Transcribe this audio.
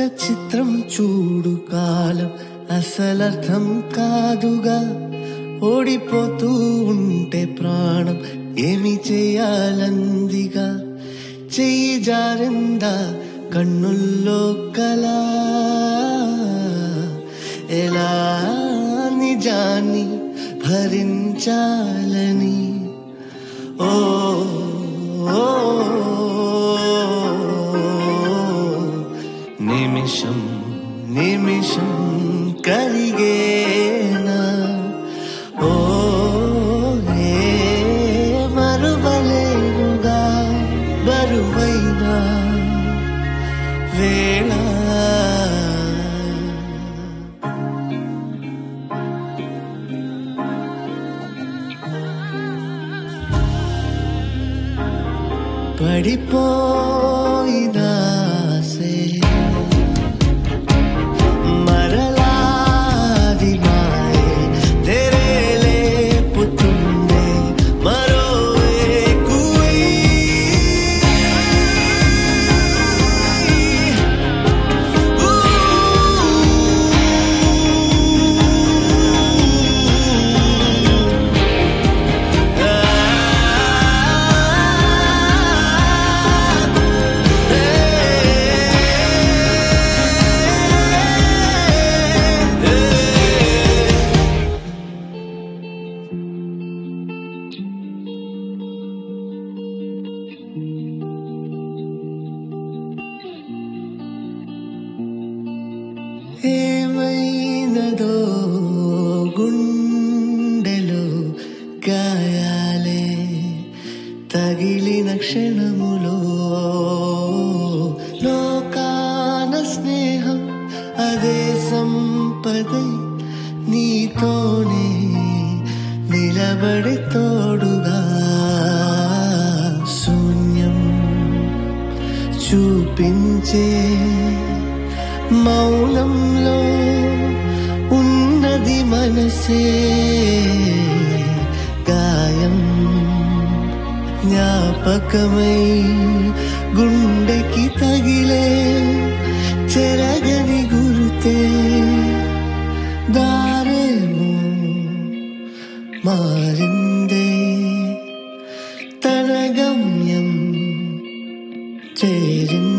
చిత్రం చూడు కాలం అసలర్థం కాదుగా ఓడిపోతూ ఉంటే ప్రాణం ఏమి చేయాలందిగా చెయ్యి జారిందా కన్నుల్లో కలా ఎలా నిజాన్ని భరించాలని ఓ ఓ, నిమిషం నిమిషం కరిగేనా ఓ ఏ మరువలేనుగా బరువైనా వేళ పడిపోయినాసే మరలాది మాయే తెరేలే పుట్టుండే మరో ఏకువై. ఏమైనదో గుండెలో గాయాలే తగిలిన క్షణములో లోకాన స్నేహం అదే సంపదై నీతోనే నిలబడి తోడుగా శూన్యం చూపించే మౌనంలో ఉన్నది మనసే గాయం జ్ఞాపకమై గుండెకి తగిలే చెరగని గురుతే దారేమో మారిందే తన గమ్యం చేరింది